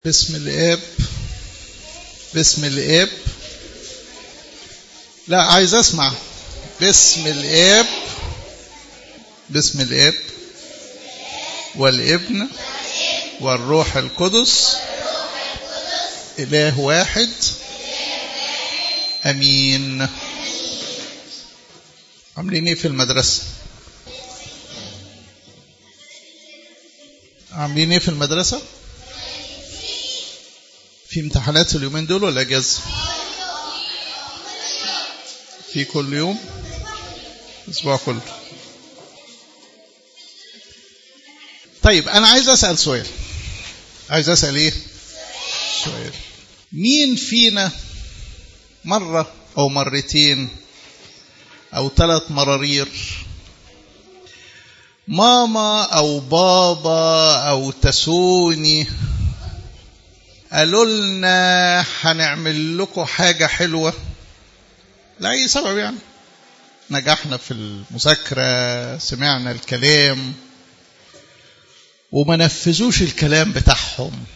باسم الاب باسم الاب لا عايز اسمع باسم الاب باسم الاب والابن والروح القدس اله واحد امين عاملين ايه في المدرسه عاملين ايه في المدرسه في امتحانات اليومين دول ولا اجازه في كل يوم الاسبوع كله طيب انا عايز اسال سؤال عايز اسال ايه سؤال مين فينا مره او مرتين او ثلاث مرارير ماما او بابا او تسوني قالوا لنا هنعمل لكم حاجة حلوة لأي سبب يعني نجحنا في المذاكرة سمعنا الكلام وما نفذوش الكلام بتاعهم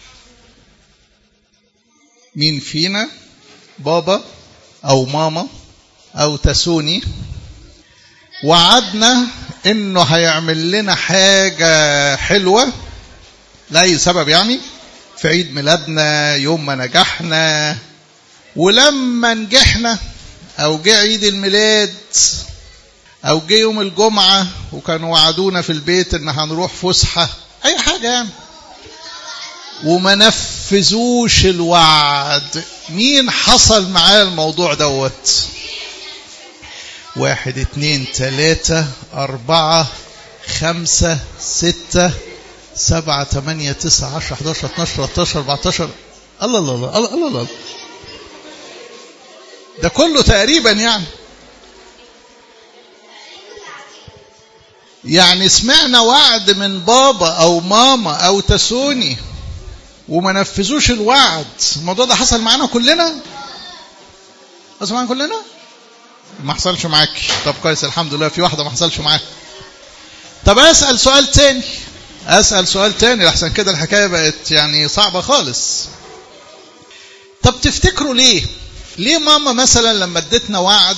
مين فينا بابا أو ماما أو تسوني وعدنا إنه هيعمل لنا حاجة حلوة لأي سبب يعني في عيد ميلادنا يوم ما نجحنا ولما نجحنا او جه عيد الميلاد او جه يوم الجمعه وكانوا وعدونا في البيت ان هنروح فسحه اي حاجه يعني وما نفذوش الوعد مين حصل معاه الموضوع دوت واحد اتنين تلاتة أربعة خمسة ستة سبعة ثمانية تسعة عشرة 11 12 13 14 الله الله الله الله الله, الله. ده كله تقريبا يعني يعني سمعنا وعد من بابا او ماما او تسوني وما نفذوش الوعد الموضوع ده حصل معانا كلنا حصل معانا كلنا ما حصلش معاك طب كويس الحمد لله في واحده ما حصلش معاها طب اسال سؤال تاني اسال سؤال تاني لحسن كده الحكايه بقت يعني صعبه خالص طب تفتكروا ليه ليه ماما مثلا لما ادتنا وعد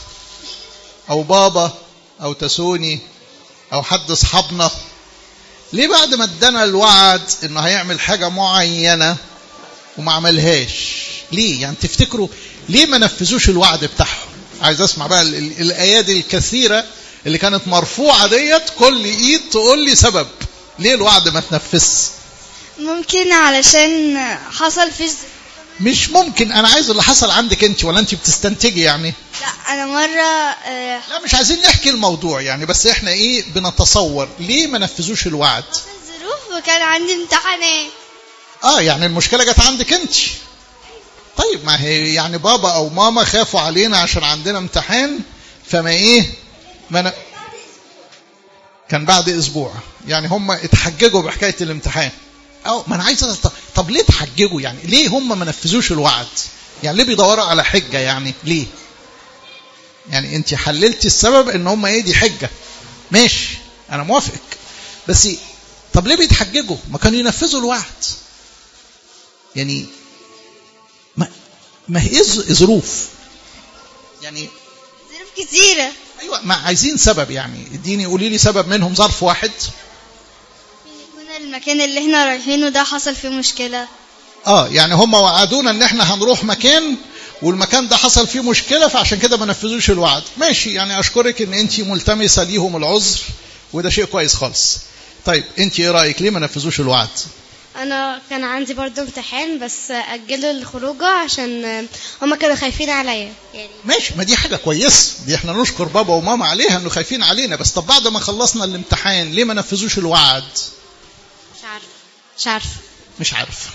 او بابا او تسوني او حد اصحابنا ليه بعد ما ادانا الوعد انه هيعمل حاجه معينه وما عملهاش ليه يعني تفتكروا ليه ما نفذوش الوعد بتاعهم عايز اسمع بقى الايادي الكثيره اللي كانت مرفوعه ديت كل ايد تقول لي سبب ليه الوعد ما تنفذش ممكن علشان حصل في مش ممكن انا عايز اللي حصل عندك انت ولا انت بتستنتجي يعني لا انا مره آه لا مش عايزين نحكي الموضوع يعني بس احنا ايه بنتصور ليه ما نفذوش الوعد ظروف وكان عندي امتحانات اه يعني المشكله جت عندك انت طيب ما هي يعني بابا او ماما خافوا علينا عشان عندنا امتحان فما ايه ما ن... كان بعد اسبوع يعني هم اتحججوا بحكايه الامتحان او ما انا عايز طب, طب ليه اتحججوا يعني ليه هم ما نفذوش الوعد يعني ليه بيدوروا على حجه يعني ليه يعني انت حللتي السبب ان هم ايه دي حجه ماشي انا موافقك بس طب ليه بيتحججوا ما كانوا ينفذوا الوعد يعني ما ما هي ظروف يعني ظروف كتيره ايوه ما عايزين سبب يعني اديني قولي لي سبب منهم ظرف واحد يكون المكان اللي احنا رايحينه ده حصل فيه مشكله اه يعني هم وعدونا ان احنا هنروح مكان والمكان ده حصل فيه مشكله فعشان كده ما نفذوش الوعد ماشي يعني اشكرك ان انت ملتمسه ليهم العذر وده شيء كويس خالص طيب انت ايه رايك ليه ما نفذوش الوعد انا كان عندي برضو امتحان بس اجلوا الخروجه عشان هما كانوا خايفين عليا يعني ماشي ما دي حاجه كويسه دي احنا نشكر بابا وماما عليها انه خايفين علينا بس طب بعد ما خلصنا الامتحان ليه ما نفذوش الوعد مش عارفه مش عارفه مش عارف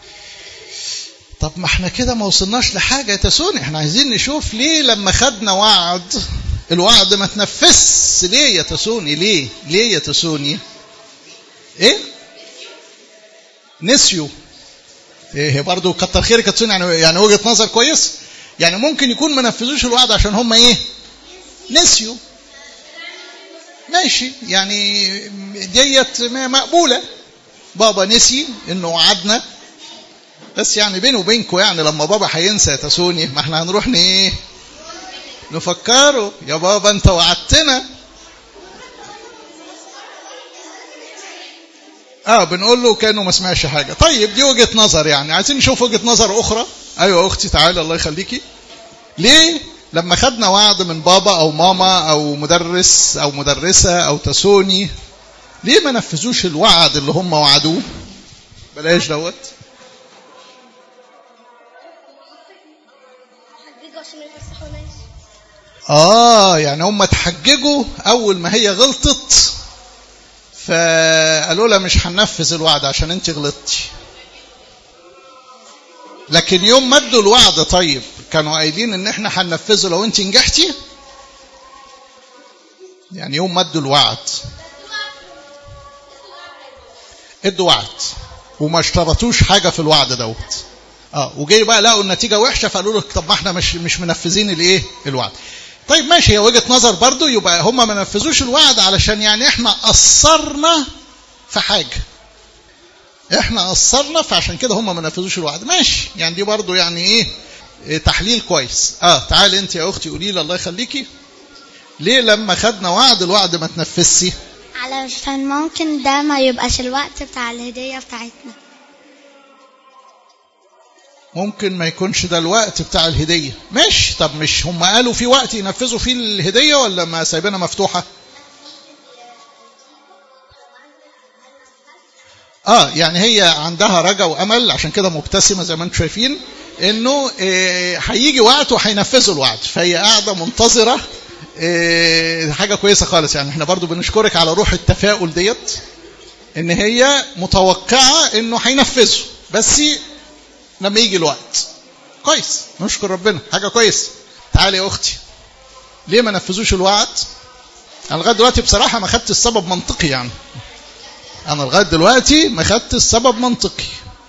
طب ما احنا كده ما وصلناش لحاجه يا تسوني احنا عايزين نشوف ليه لما خدنا وعد الوعد ما تنفذش ليه يا تسوني ليه ليه يا تسوني ايه نسيوا ايه برضه كتر خيرك يا تسوني يعني يعني وجهه نظر كويس يعني ممكن يكون ما نفذوش الوعد عشان هم ايه نسيوا ماشي يعني ديت مقبوله بابا نسي انه وعدنا بس يعني بيني وبينكم يعني لما بابا هينسى يا تسوني ما احنا هنروح ن- ايه نفكره يا بابا انت وعدتنا اه بنقول له كانه ما سمعش حاجه طيب دي وجهه نظر يعني عايزين نشوف وجهه نظر اخرى ايوه يا اختي تعالي الله يخليكي ليه لما خدنا وعد من بابا او ماما او مدرس او مدرسه او تسوني ليه ما نفذوش الوعد اللي هم وعدوه بلاش دوت اه يعني هم اتحججوا اول ما هي غلطت فقالوا لها مش هننفذ الوعد عشان انت غلطتي لكن يوم ما ادوا الوعد طيب كانوا قايلين ان احنا هننفذه لو انت نجحتي يعني يوم ما ادوا الوعد ادوا وعد وما اشترطوش حاجه في الوعد دوت اه وجاي بقى لقوا النتيجه وحشه فقالوا له طب ما احنا مش مش منفذين الايه الوعد طيب ماشي هي وجهه نظر برضو يبقى هم ما نفذوش الوعد علشان يعني احنا قصرنا في حاجه احنا قصرنا فعشان كده هم ما نفذوش الوعد ماشي يعني دي برضو يعني ايه, إيه تحليل كويس اه تعالي انت يا اختي قولي لي الله يخليكي ليه لما خدنا وعد الوعد ما تنفذش علشان ممكن ده ما يبقاش الوقت بتاع الهدية بتاعتنا ممكن ما يكونش ده الوقت بتاع الهدية ماشي طب مش هم قالوا في وقت ينفذوا فيه الهدية ولا ما سايبينها مفتوحة اه يعني هي عندها رجا وامل عشان كده مبتسمه زي ما انتم شايفين انه آه، هيجي وقت وهينفذوا الوعد فهي قاعده منتظره آه، حاجه كويسه خالص يعني احنا برضو بنشكرك على روح التفاؤل ديت ان هي متوقعه انه هينفذوا بس لما يجي الوقت كويس نشكر ربنا حاجه كويسه تعالي يا اختي ليه ما نفذوش الوعد انا لغايه دلوقتي بصراحه ما خدت السبب منطقي يعني انا لغايه دلوقتي ما خدت السبب منطقي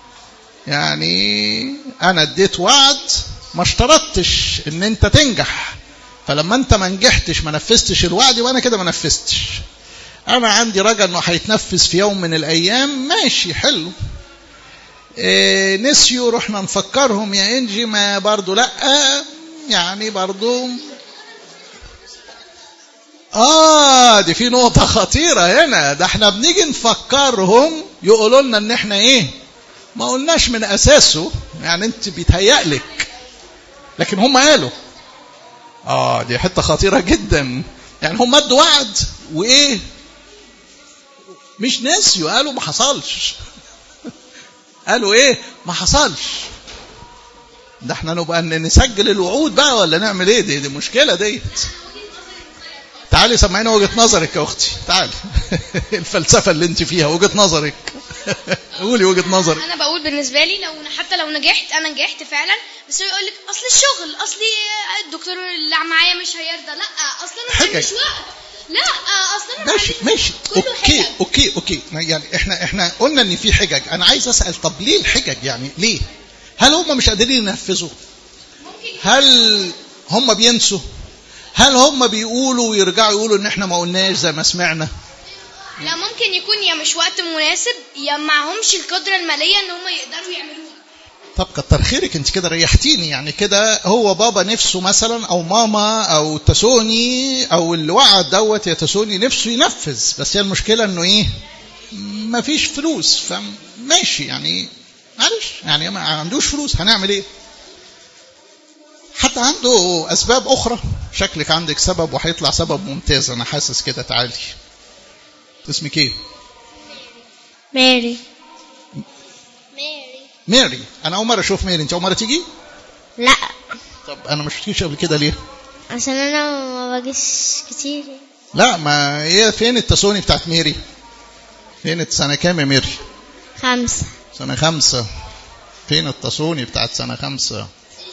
يعني انا اديت وعد ما اشترطتش ان انت تنجح فلما انت ما نجحتش ما نفذتش الوعد يبقى انا كده ما نفذتش انا عندي رجا انه هيتنفذ في يوم من الايام ماشي حلو إيه نسيوا رحنا نفكرهم يا انجي ما برضو لا يعني برضو اه دي في نقطة خطيرة هنا ده احنا بنيجي نفكرهم يقولوا لنا ان احنا ايه ما قلناش من اساسه يعني انت بيتهيألك لكن هم قالوا اه دي حتة خطيرة جدا يعني هم ادوا وعد وايه مش نسيوا قالوا ما حصلش قالوا ايه ما حصلش ده احنا نبقى ن- نسجل الوعود بقى ولا نعمل ايه دي, دي مشكلة ديت تعالي سمعينا وجهة نظرك يا اختي تعالي الفلسفة اللي انت فيها وجهة نظرك قولي وجهة نظرك انا بقول بالنسبه لي لو حتى لو نجحت انا نجحت فعلا بس هو يقول لك اصل الشغل اصلي الدكتور اللي معايا مش هيرضى لا اصل انا ما حجج. عنديش وقت لا اصل انا ما ماشي عنديش- ماشي كله اوكي حجج. اوكي اوكي يعني احنا احنا قلنا ان في حجج انا عايز اسال طب ليه الحجج يعني ليه هل هم مش قادرين ينفذوا هل هم بينسوا هل هم بيقولوا ويرجعوا يقولوا ان احنا ما قلناش زي ما سمعنا لا ممكن يكون يا مش وقت مناسب يا معهمش القدره الماليه ان هم يقدروا يعملوها طب كتر خيرك انت كده ريحتيني يعني كده هو بابا نفسه مثلا او ماما او تسوني او اللي وعد دوت يا تسوني نفسه ينفذ بس هي المشكله انه ايه ما فيش فلوس فماشي يعني معلش يعني ما عندوش فلوس هنعمل ايه حتى عنده اسباب اخرى شكلك عندك سبب وهيطلع سبب ممتاز انا حاسس كده تعالي اسمك ايه ماري ميري انا اول مره اشوف ميري انت اول مره تيجي لا طب انا ما شفتكيش قبل كده ليه عشان انا ما باجيش كتير لا ما هي فين التسوني بتاعت ميري فين سنة كام يا ميري خمسة سنة خمسة فين التسوني بتاعت سنة خمسة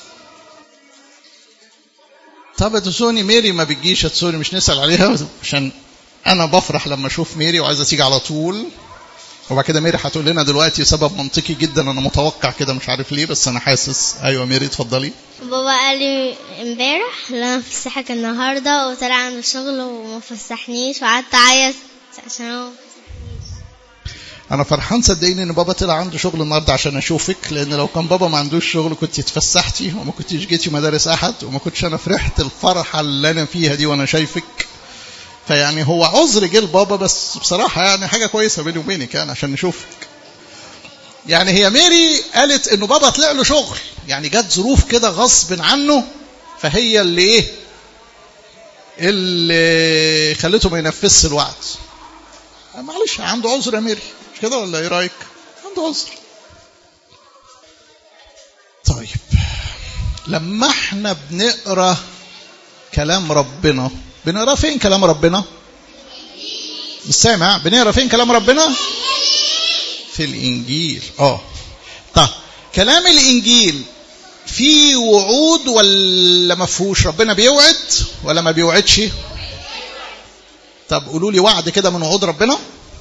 طب يا تسوني ميري ما بتجيش يا تسوني مش نسأل عليها عشان أنا بفرح لما أشوف ميري وعايزة تيجي على طول وبعد كده ميري هتقول لنا دلوقتي سبب منطقي جدا أنا متوقع كده مش عارف ليه بس أنا حاسس أيوة ميري اتفضلي بابا قال لي امبارح ان انا فسحك النهارده وطلع من الشغل وما فسحنيش وقعدت اعيط عشان هو انا فرحان صدقيني ان بابا طلع عنده شغل النهارده عشان اشوفك لان لو كان بابا ما عندوش شغل كنت اتفسحتي وما كنتيش جيتي مدارس احد وما كنتش انا فرحت الفرحه اللي انا فيها دي وانا شايفك فيعني هو عذر جه لبابا بس بصراحه يعني حاجه كويسه بيني وبينك يعني عشان نشوفك يعني هي ميري قالت انه بابا طلع له شغل يعني جت ظروف كده غصب عنه فهي اللي ايه اللي خلته ما ينفذش الوعد معلش عنده عذر يا ميري مش كده ولا ايه رايك عنده عذر طيب لما احنا بنقرا كلام ربنا بنقرا فين كلام ربنا مش سامع بنقرا فين كلام ربنا في الانجيل اه طب كلام الانجيل في وعود ولا ما فيهوش ربنا بيوعد ولا ما بيوعدش طب قولوا لي وعد كده من وعود ربنا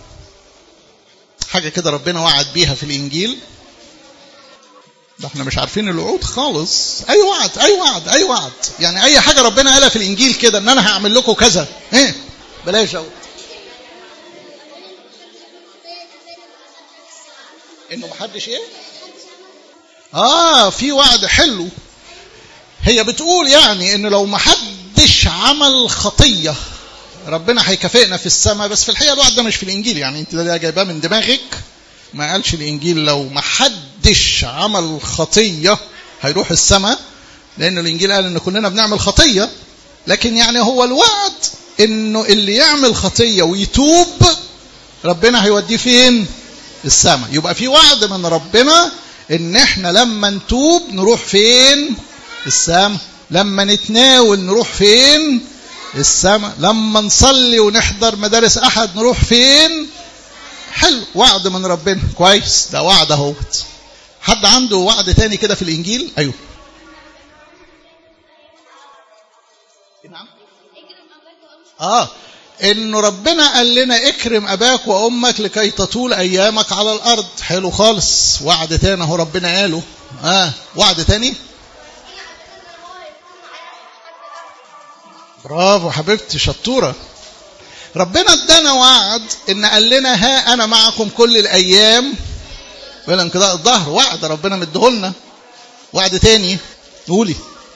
حاجه كده ربنا وعد بيها في الانجيل ده احنا مش عارفين الوعود خالص اي وعد اي وعد اي وعد يعني اي حاجه ربنا قالها في الانجيل كده ان انا هعمل لكم كذا ايه بلاش أقول. انه محدش ايه اه في وعد حلو هي بتقول يعني ان لو محدش عمل خطيه ربنا هيكافئنا في السماء بس في الحقيقه الوعد ده مش في الانجيل يعني انت ده جايباه من دماغك ما قالش الانجيل لو محدش عمل خطيه هيروح السماء لان الانجيل قال ان كلنا بنعمل خطيه لكن يعني هو الوعد انه اللي يعمل خطيه ويتوب ربنا هيوديه فين السماء يبقى في وعد من ربنا ان احنا لما نتوب نروح فين السماء لما نتناول نروح فين السماء لما نصلي ونحضر مدارس احد نروح فين حلو وعد من ربنا كويس ده وعد اهوت حد عنده وعد تاني كده في الانجيل ايوه نعم اه انه ربنا قال لنا اكرم اباك وامك لكي تطول ايامك على الارض حلو خالص وعد تاني اهو ربنا قاله اه وعد تاني برافو حبيبتي شطوره ربنا ادانا وعد ان قال لنا ها انا معكم كل الايام الى انقضاء الظهر وعد ربنا مديهولنا وعد تاني قولي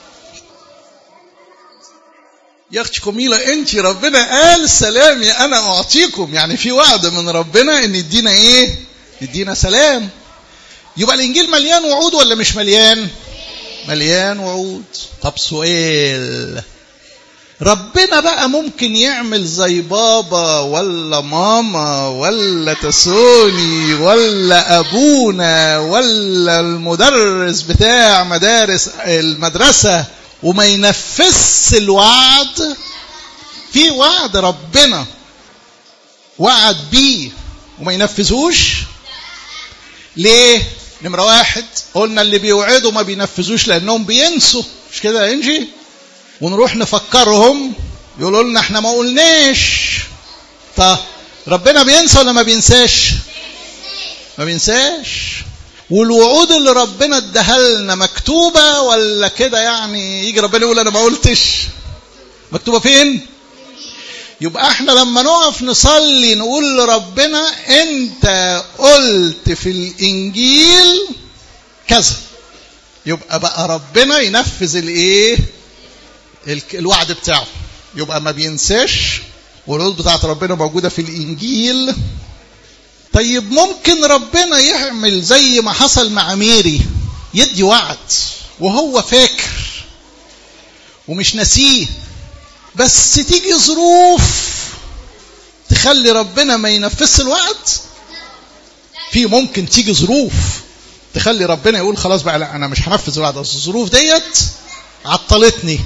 يا اختي جميله انت ربنا قال سلامي انا اعطيكم يعني في وعد من ربنا ان يدينا ايه يدينا سلام يبقى الانجيل مليان وعود ولا مش مليان مليان وعود طب سؤال ربنا بقى ممكن يعمل زي بابا ولا ماما ولا تسوني ولا ابونا ولا المدرس بتاع مدارس المدرسه وما ينفذش الوعد في وعد ربنا وعد بيه وما ينفذوش ليه نمرة واحد قلنا اللي بيوعدوا ما بينفذوش لأنهم بينسوا مش كده يا إنجي ونروح نفكرهم يقولوا لنا احنا ما قلناش طب ربنا بينسى ولا ما بينساش ما بينساش والوعود اللي ربنا اداها لنا مكتوبة ولا كده يعني يجي ربنا يقول أنا ما قلتش مكتوبة فين؟ يبقى احنا لما نقف نصلي نقول لربنا انت قلت في الانجيل كذا يبقى بقى ربنا ينفذ الايه الوعد بتاعه يبقى ما بينساش والوعود بتاعت ربنا موجوده في الانجيل طيب ممكن ربنا يعمل زي ما حصل مع ميري يدي وعد وهو فاكر ومش ناسيه بس تيجي ظروف تخلي ربنا ما ينفذش الوعد في ممكن تيجي ظروف تخلي ربنا يقول خلاص بقى لا انا مش هنفذ الوعد بس الظروف ديت عطلتني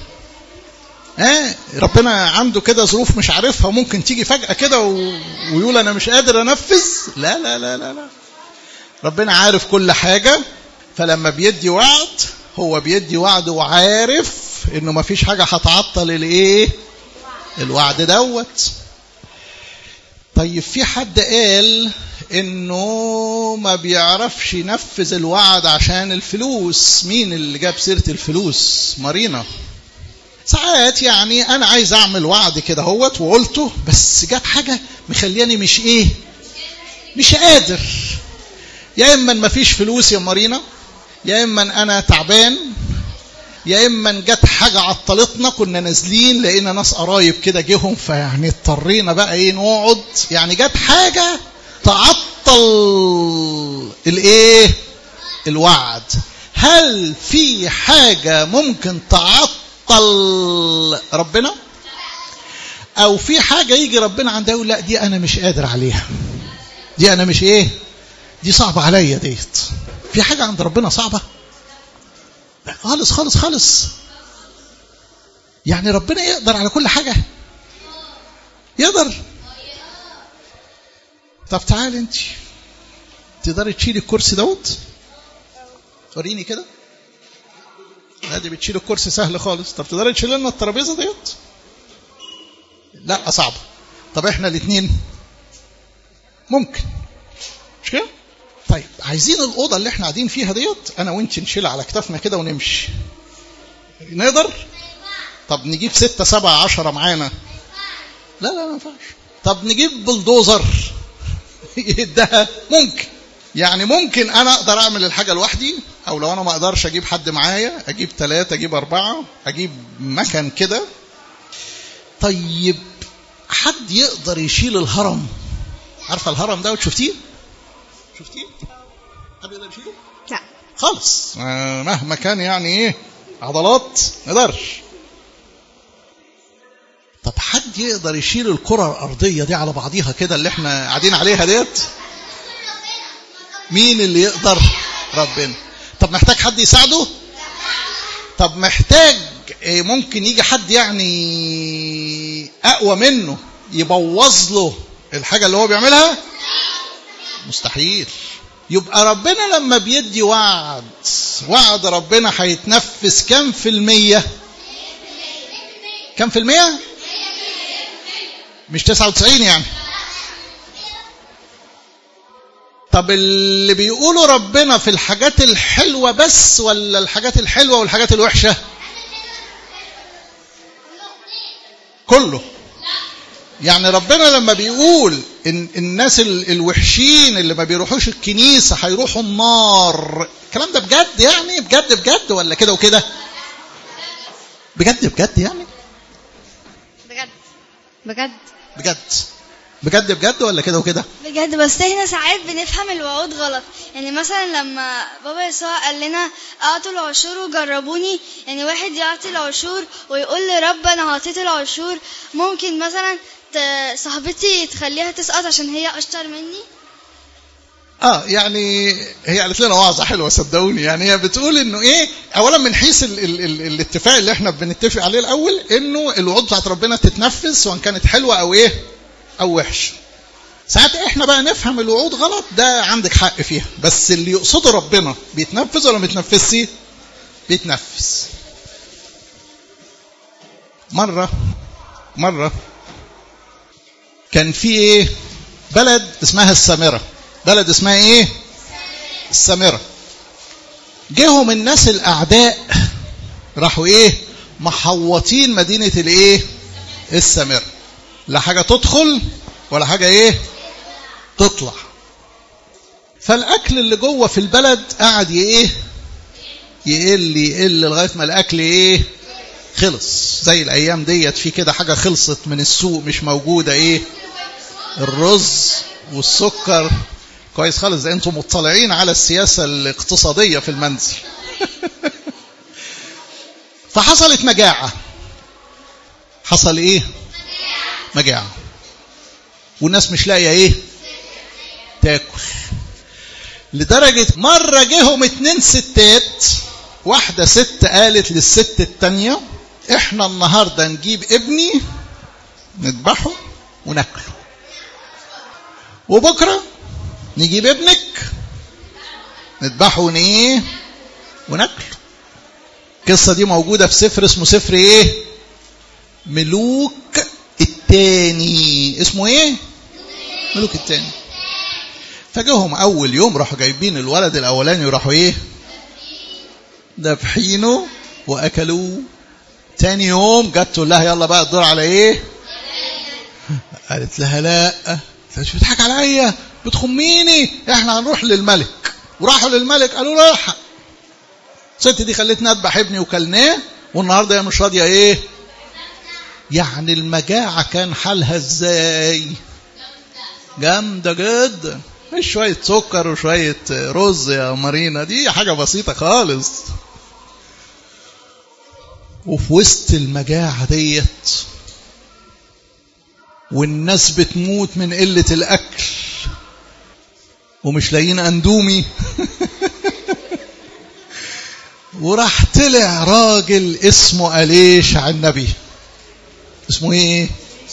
ها آه ربنا عنده كده ظروف مش عارفها ممكن تيجي فجأة كده و... ويقول أنا مش قادر أنفذ لا لا لا لا لا ربنا عارف كل حاجة فلما بيدي وعد هو بيدي وعد وعارف إنه ما فيش حاجة هتعطل الإيه الوعد دوت طيب في حد قال انه ما بيعرفش ينفذ الوعد عشان الفلوس مين اللي جاب سيره الفلوس مارينا ساعات يعني انا عايز اعمل وعد كده هوت وقلته بس جت حاجه مخلياني مش ايه مش قادر يا اما ما فيش فلوس يا مارينا يا اما انا تعبان يا اما جت حاجه عطلتنا كنا نازلين لقينا ناس قرايب كده جيهم فيعني اضطرينا بقى ايه نقعد يعني جت حاجه تعطل الايه الوعد هل في حاجه ممكن تعطل ربنا او في حاجه يجي ربنا عندها يقول لا دي انا مش قادر عليها دي انا مش ايه دي صعبه عليا ديت في حاجه عند ربنا صعبه لا خالص خالص خالص يعني ربنا يقدر على كل حاجه يقدر طب تعالي انت تقدري تشيلي الكرسي دوت وريني كده ادي بتشيل الكرسي سهل خالص طب تقدري تشيلي لنا الترابيزه ديت لا صعبه طب احنا الاثنين ممكن مش كده طيب عايزين الاوضه اللي احنا قاعدين فيها ديت انا وانت نشيلها على كتافنا كده ونمشي نقدر طب نجيب ستة سبعة عشرة معانا لا لا ما ينفعش طب نجيب بلدوزر يدها ممكن يعني ممكن انا اقدر اعمل الحاجه لوحدي او لو انا ما اقدرش اجيب حد معايا اجيب ثلاثة اجيب اربعة اجيب مكن كده طيب حد يقدر يشيل الهرم عارفه الهرم ده شفتيه شفتيه حد يقدر يشيله لا خالص آه، مهما كان يعني ايه عضلات ما يقدرش طب حد يقدر يشيل الكرة الأرضية دي على بعضيها كده اللي احنا قاعدين عليها ديت مين اللي يقدر ربنا طب محتاج حد يساعده طب محتاج إيه، ممكن يجي حد يعني أقوى منه يبوظ له الحاجة اللي هو بيعملها مستحيل يبقى ربنا لما بيدي وعد وعد ربنا هيتنفذ كم في المية كم في المية مش 99 يعني طب اللي بيقولوا ربنا في الحاجات الحلوة بس ولا الحاجات الحلوة والحاجات الوحشة كله يعني ربنا لما بيقول ان الناس ال- الوحشين اللي ما بيروحوش الكنيسة هيروحوا النار الكلام ده بجد يعني بجد بجد ولا كده وكده بجد بجد يعني بجد بجد بجد بجد بجد ولا كده وكده بجد بس احنا ساعات بنفهم الوعود غلط يعني مثلا لما بابا يسوع قال لنا اعطوا العشور وجربوني يعني واحد يعطي العشور ويقول لرب انا اعطيت العشور ممكن مثلا ت- صاحبتي تخليها تسقط عشان هي اشطر مني اه يعني هي قالت لنا وعظه حلوه صدقوني يعني هي بتقول انه ايه اولا من حيث ال ال ال الاتفاق اللي احنا بنتفق عليه الاول انه الوعود بتاعت ربنا تتنفذ سواء كانت حلوه او ايه او وحشه ساعات احنا بقى نفهم الوعود غلط ده عندك حق فيها بس اللي يقصده ربنا بيتنفذ ولا ما بيتنفذش بيتنفذ مره مره كان في ايه بلد اسمها السامره بلد اسمها ايه السامره جيهم الناس الاعداء راحوا ايه محوطين مدينه الايه السامره لا حاجه تدخل ولا حاجه ايه تطلع فالاكل اللي جوه في البلد قعد ايه يقل يقل لغايه ما الاكل ايه خلص زي الايام ديت في كده حاجه خلصت من السوق مش موجوده ايه الرز والسكر كويس خالص ده انتم مطلعين على السياسه الاقتصاديه في المنزل فحصلت مجاعه حصل ايه مجاعه والناس مش لاقيه ايه تاكل لدرجه مره جيهم اتنين ستات واحده ست قالت للست التانيه احنا النهارده نجيب ابني نذبحه وناكله وبكره نجيب ابنك نذبحه ونايه وناكله القصه دي موجوده في سفر اسمه سفر ايه ملوك التاني اسمه ايه ملوك التاني فجاهم اول يوم راحوا جايبين الولد الاولاني وراحوا ايه ذبحينه واكلوه تاني يوم جت تقول لها يلا بقى الدور على ايه قالت لها لا انت مش بتضحك عليا بتخميني احنا هنروح للملك وراحوا للملك قالوا له الحق الست دي خلتني اذبح ابني وكلناه والنهارده هي مش راضيه ايه يعني المجاعه كان حالها ازاي جامده جدا مش شويه سكر وشويه رز يا مارينا دي حاجه بسيطه خالص وفي وسط المجاعه ديت والناس بتموت من قله الاكل ومش لاقيين اندومي وراح طلع راجل اسمه أليشع النبي اسمه ايه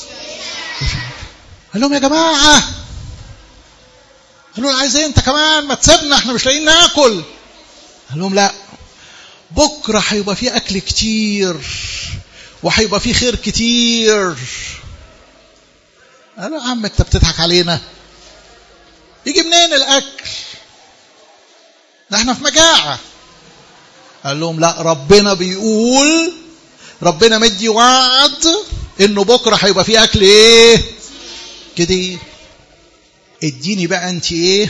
قال لهم يا جماعة قالوا له عايز ايه انت كمان ما تسيبنا احنا مش لاقيين ناكل قال لهم لا بكرة هيبقى فيه أكل كتير وهيبقى فيه خير كتير قالوا يا عم انت بتضحك علينا يجي منين الأكل ده احنا في مجاعة قال لهم لا ربنا بيقول ربنا مدي وعد انه بكره هيبقى فيه اكل ايه كتير اديني بقى انت ايه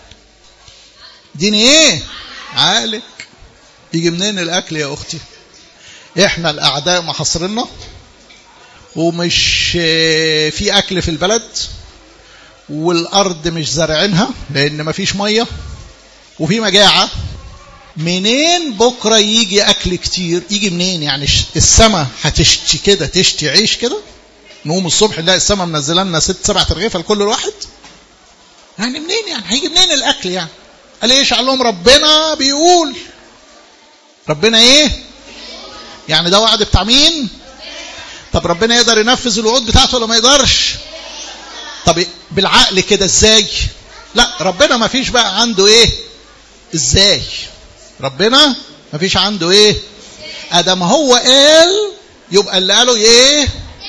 اديني ايه عقلك يجي منين الاكل يا اختي احنا الاعداء محاصرنا ومش في اكل في البلد والارض مش زارعينها لان مفيش ميه وفي مجاعه منين بكره يجي اكل كتير يجي منين يعني السماء هتشتي كده تشتي عيش كده نقوم الصبح نلاقي السماء منزله لنا ست سبع ترغيفه لكل واحد يعني منين يعني هيجي منين الاكل يعني قال ايش قال لهم ربنا بيقول ربنا ايه يعني ده وعد بتاع مين طب ربنا يقدر ينفذ الوعود بتاعته ولا ما يقدرش طب بالعقل كده ازاي لا ربنا ما فيش بقى عنده ايه ازاي ربنا ما فيش عنده ايه ادم هو قال يبقى اللي قاله ايه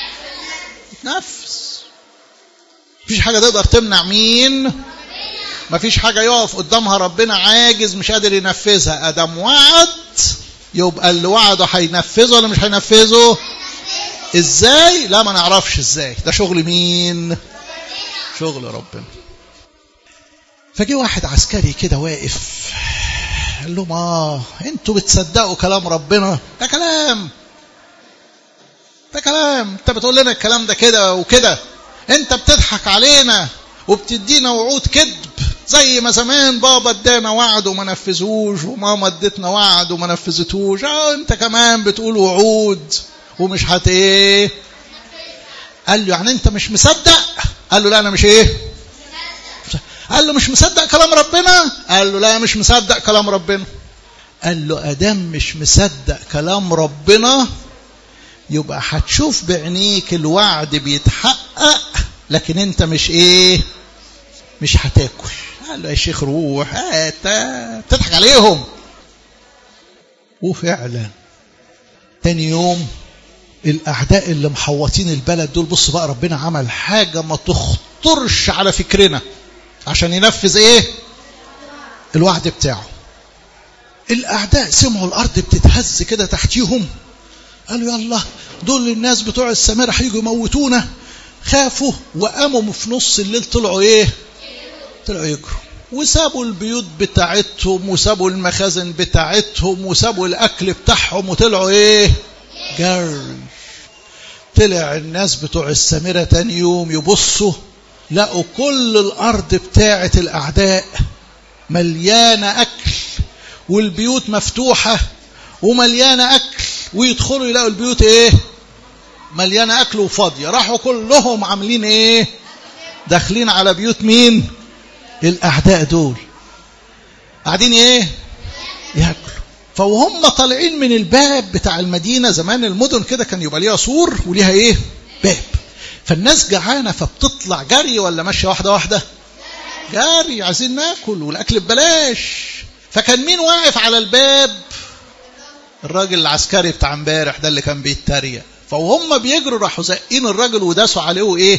نفس مفيش حاجه تقدر تمنع مين مفيش حاجه يقف قدامها ربنا عاجز مش قادر ينفذها ادم وعد يبقى اللي وعده هينفذه ولا مش هينفذه ازاي لا ما نعرفش ازاي ده شغل مين شغل ربنا فجي واحد عسكري كده واقف قال لهم اه انتوا بتصدقوا كلام ربنا ده كلام ده كلام انت بتقول لنا الكلام ده كده وكده انت بتضحك علينا وبتدينا وعود كذب زي ما زمان بابا ادانا وعد وما نفذوش وماما ادتنا وعد وما نفذتوش اه انت كمان بتقول وعود ومش هت ايه قال له يعني انت مش مصدق قال له لا انا مش ايه قال له مش مصدق كلام ربنا قال له لا مش مصدق كلام ربنا قال له ادام مش مصدق كلام ربنا يبقى هتشوف بعينيك الوعد بيتحقق لكن انت مش ايه مش هتاكل قال له يا شيخ روح انت بتضحك عليهم وفعلا تاني يوم الاعداء اللي محوطين البلد دول بص بقى ربنا عمل حاجه ما تخطرش على فكرنا عشان ينفذ ايه الوعد بتاعه الاعداء سمعوا الارض بتتهز كده تحتيهم قالوا يلا دول الناس بتوع السامره هيجوا يموتونا خافوا وقاموا في نص الليل طلعوا ايه طلعوا يجروا وسابوا البيوت بتاعتهم وسابوا المخازن بتاعتهم وسابوا الاكل بتاعهم وطلعوا ايه جري طلع الناس بتوع السامره تاني يوم يبصوا لقوا كل الارض بتاعه الاعداء مليانه اكل والبيوت مفتوحه ومليانه اكل ويدخلوا يلاقوا البيوت ايه مليانه اكل وفاضيه راحوا كلهم عاملين ايه داخلين على بيوت مين الاعداء دول قاعدين ايه ياكلوا فوهم طالعين من الباب بتاع المدينه زمان المدن كده كان يبقى ليها سور وليها ايه باب فالناس جعانه فبتطلع جري ولا ماشيه واحده واحده جري عايزين ناكل والاكل ببلاش فكان مين واقف على الباب الراجل العسكري بتاع امبارح ده اللي كان بيتريق فوهم بيجروا راحوا زقين الراجل وداسوا عليه وايه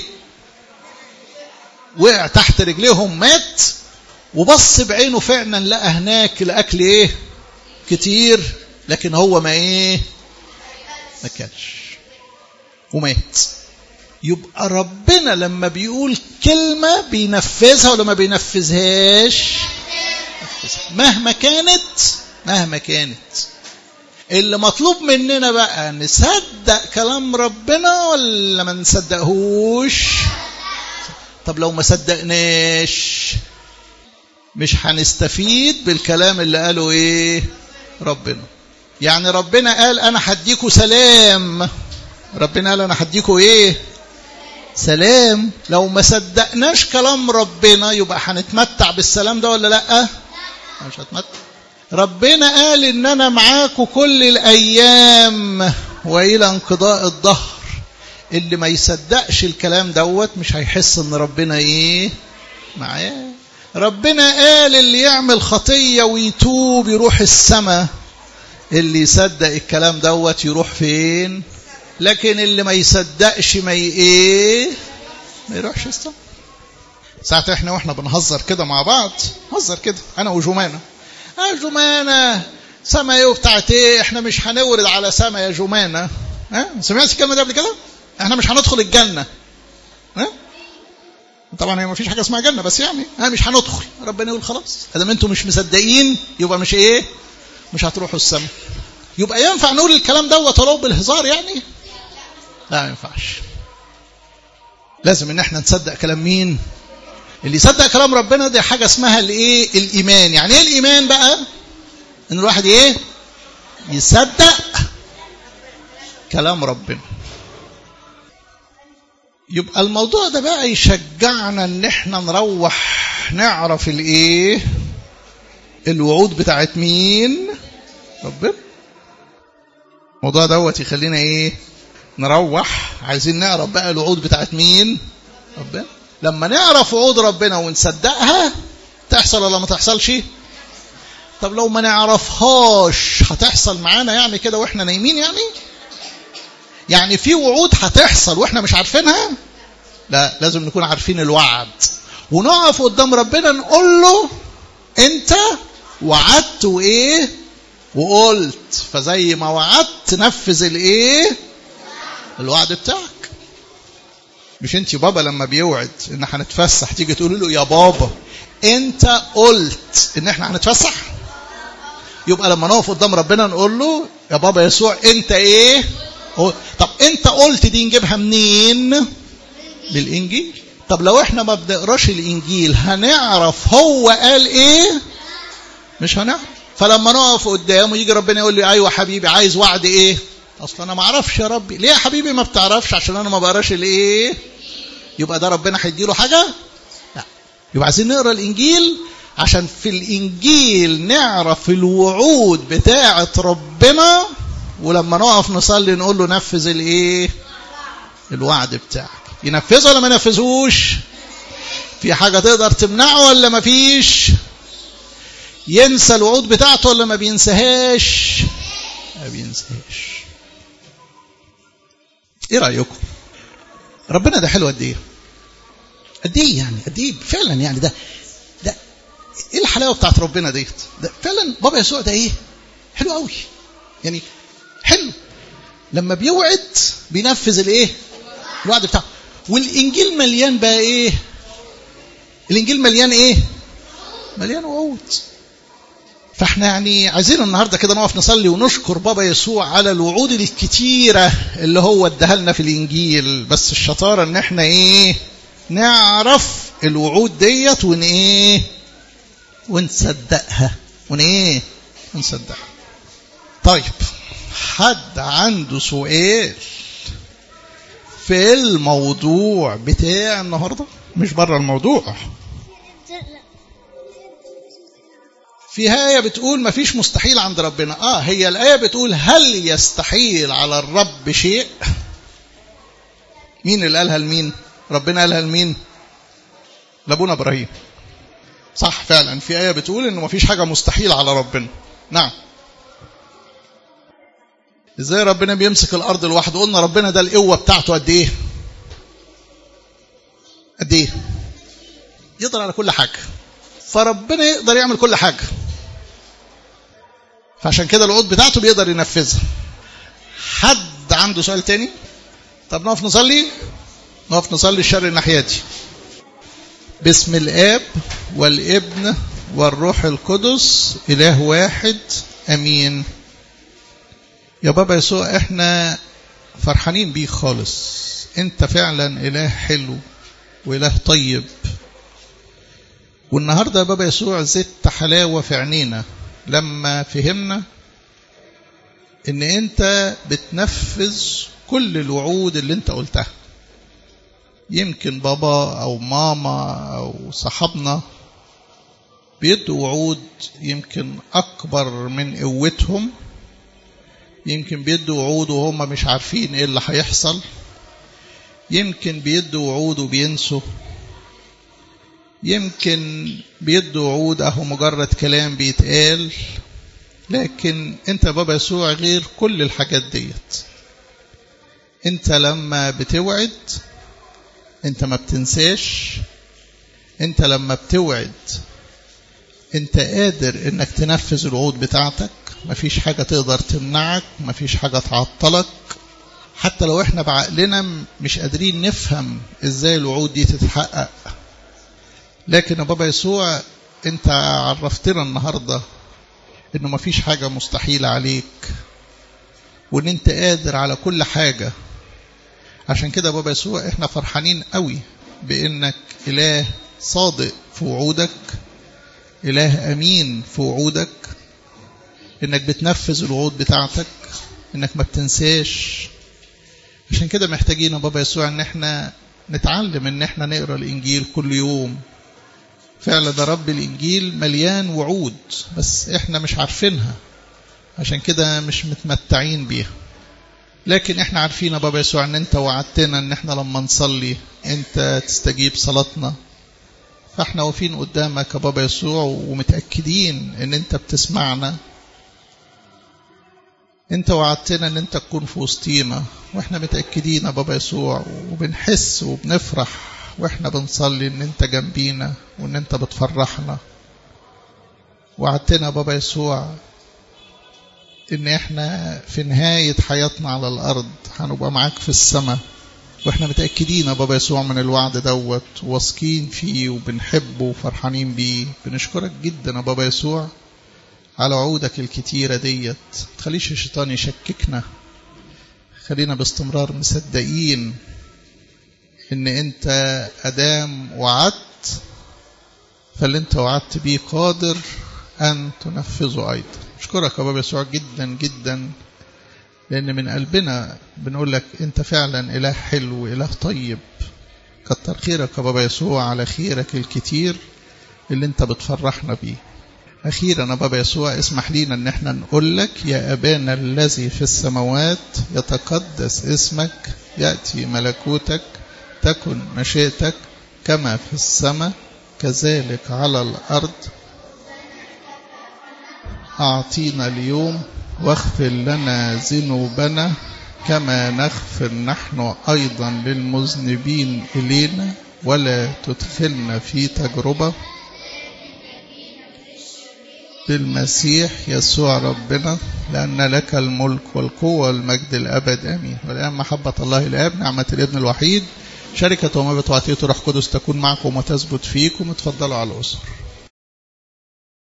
وقع تحت رجليهم مات وبص بعينه فعلا لقى هناك الاكل ايه كتير لكن هو ما ايه ما كانش ومات يبقى ربنا لما بيقول كلمة بينفذها ولا ما بينفذهاش مهما كانت مهما كانت اللي مطلوب مننا بقى نصدق كلام ربنا ولا ما نصدقهوش طب لو ما صدقناش مش هنستفيد بالكلام اللي قاله ايه ربنا يعني ربنا قال انا هديكوا سلام ربنا قال انا هديكوا ايه سلام لو ما صدقناش كلام ربنا يبقى هنتمتع بالسلام ده ولا لا مش هتمتع ربنا قال ان انا معاكم كل الايام والى انقضاء الظهر اللي ما يصدقش الكلام دوت مش هيحس ان ربنا ايه معاه ربنا قال اللي يعمل خطية ويتوب يروح السماء اللي يصدق الكلام دوت يروح فين لكن اللي ما يصدقش ما ايه ما يروحش السماء ساعات احنا واحنا بنهزر كده مع بعض هزر كده انا وجمانه اه جمانه سما ايه وبتاعت ايه احنا مش هنورد على سما يا جمانه ها سمعت الكلمه دي قبل كده احنا مش هندخل الجنه ها طبعا هي ما فيش حاجه اسمها جنه بس يعني ها مش هندخل ربنا يقول خلاص ادام انتم مش مصدقين يبقى مش ايه مش هتروحوا السما يبقى ينفع نقول الكلام دوت ولو بالهزار يعني لا ما ينفعش لازم ان احنا نصدق كلام مين اللي يصدق كلام ربنا دي حاجه اسمها الايه الايمان يعني ايه الايمان بقى ان الواحد ايه يصدق كلام ربنا يبقى الموضوع ده بقى يشجعنا ان احنا نروح نعرف الايه الوعود بتاعت مين ربنا الموضوع دوت يخلينا ايه نروح عايزين نعرف بقى الوعود بتاعت مين ربنا لما نعرف وعود ربنا ونصدقها تحصل ولا ما تحصلش طب لو ما نعرفهاش هتحصل معانا يعني كده واحنا نايمين يعني يعني في وعود هتحصل واحنا مش عارفينها لا لازم نكون عارفين الوعد ونقف قدام ربنا نقول له انت وعدت وايه وقلت فزي ما وعدت نفذ الايه الوعد بتاعك مش انت بابا لما بيوعد ان هنتفسح تيجي تقول له يا بابا انت قلت ان احنا هنتفسح يبقى لما نقف قدام ربنا نقول له يا بابا يسوع انت ايه طب انت قلت دي نجيبها منين بالانجيل طب لو احنا ما بنقراش الانجيل هنعرف هو قال ايه مش هنعرف فلما نقف قدامه يجي ربنا يقول لي ايوه حبيبي عايز وعد ايه اصلا انا ما اعرفش يا ربي ليه يا حبيبي ما بتعرفش عشان انا ما بقراش الايه يبقى ده ربنا هيديله حاجه لا يبقى عايزين نقرا الانجيل عشان في الانجيل نعرف الوعود بتاعه ربنا ولما نقف نصلي نقول له نفذ الايه الوعد بتاعك ينفذه ولا ما ينفذهوش في حاجه تقدر تمنعه ولا ما فيش ينسى الوعود بتاعته ولا ما بينساهاش ما بينساهاش ايه رايكم ربنا ده حلو قد ايه قد ايه يعني قد ايه فعلا يعني ده ده ايه الحلاوه بتاعت ربنا ديت ده فعلا بابا يسوع ده ايه حلو قوي يعني حلو لما بيوعد بينفذ الايه الوعد بتاعه والانجيل مليان بقى ايه الانجيل مليان ايه مليان وعود فاحنا يعني عايزين النهارده كده نقف نصلي ونشكر بابا يسوع على الوعود الكتيره اللي هو اداها لنا في الانجيل بس الشطاره ان احنا ايه نعرف الوعود ديت ون ايه ونصدقها ون ايه ونصدقها طيب حد عنده سؤال في الموضوع بتاع النهارده مش بره الموضوع في آية بتقول ما فيش مستحيل عند ربنا آه هي الآية بتقول هل يستحيل على الرب شيء مين اللي قالها لمين ربنا قالها لمين لابونا إبراهيم صح فعلا في آية بتقول إنه ما فيش حاجة مستحيل على ربنا نعم ازاي ربنا بيمسك الارض لوحده قلنا ربنا ده القوه بتاعته قد ايه قد ايه يقدر على كل حاجه فربنا يقدر يعمل كل حاجه فعشان كده الوعود بتاعته بيقدر ينفذها حد عنده سؤال تاني طب نقف نصلي نقف نصلي الشر الناحية دي باسم الآب والابن والروح القدس إله واحد أمين يا بابا يسوع احنا فرحانين بيك خالص انت فعلا إله حلو وإله طيب والنهاردة يا بابا يسوع زدت حلاوة في عينينا لما فهمنا ان انت بتنفذ كل الوعود اللي انت قلتها يمكن بابا او ماما او صاحبنا بيدوا وعود يمكن اكبر من قوتهم يمكن بيدوا وعود وهم مش عارفين ايه اللي هيحصل يمكن بيدوا وعود وبينسوا يمكن بيدوا وعود اهو مجرد كلام بيتقال لكن انت بابا يسوع غير كل الحاجات ديت انت لما بتوعد انت ما بتنساش انت لما بتوعد انت قادر انك تنفذ الوعود بتاعتك مفيش حاجة تقدر تمنعك مفيش حاجة تعطلك حتى لو احنا بعقلنا مش قادرين نفهم ازاي الوعود دي تتحقق لكن يا بابا يسوع انت عرفتنا النهاردة انه مفيش حاجة مستحيلة عليك وان انت قادر على كل حاجة عشان كده بابا يسوع احنا فرحانين قوي بانك اله صادق في وعودك اله امين في وعودك انك بتنفذ الوعود بتاعتك انك ما بتنساش عشان كده محتاجين يا بابا يسوع ان احنا نتعلم ان احنا نقرا الانجيل كل يوم فعلا ده رب الانجيل مليان وعود بس احنا مش عارفينها عشان كده مش متمتعين بيها لكن احنا عارفين يا بابا يسوع ان انت وعدتنا ان احنا لما نصلي انت تستجيب صلاتنا فاحنا واقفين قدامك يا بابا يسوع ومتاكدين ان انت بتسمعنا انت وعدتنا ان انت تكون في وسطينا واحنا متاكدين يا بابا يسوع وبنحس وبنفرح واحنا بنصلي ان انت جنبينا وان انت بتفرحنا وعدتنا يا بابا يسوع ان احنا في نهاية حياتنا على الارض هنبقى معاك في السماء واحنا متأكدين يا بابا يسوع من الوعد دوت واثقين فيه وبنحبه وفرحانين بيه بنشكرك جدا يا بابا يسوع على وعودك الكتيرة ديت تخليش الشيطان يشككنا خلينا باستمرار مصدقين ان انت ادام وعدت فاللي انت وعدت بيه قادر ان تنفذه ايضا اشكرك يا بابا يسوع جدا جدا لان من قلبنا بنقول لك انت فعلا اله حلو اله طيب كتر خيرك يا بابا يسوع على خيرك الكتير اللي انت بتفرحنا بيه أخيرا يا بابا يسوع اسمح لينا أن احنا نقول لك يا أبانا الذي في السماوات يتقدس اسمك يأتي ملكوتك تكن مشيئتك كما في السماء كذلك على الأرض أعطينا اليوم واغفر لنا ذنوبنا كما نغفر نحن أيضا للمذنبين إلينا ولا تدخلنا في تجربة بالمسيح يسوع ربنا لأن لك الملك والقوة والمجد الأبد آمين والآن محبة الله الآب نعمة الابن الوحيد شركة ومبة وعطية روح قدس تكون معكم وتثبت فيكم اتفضلوا على الأسر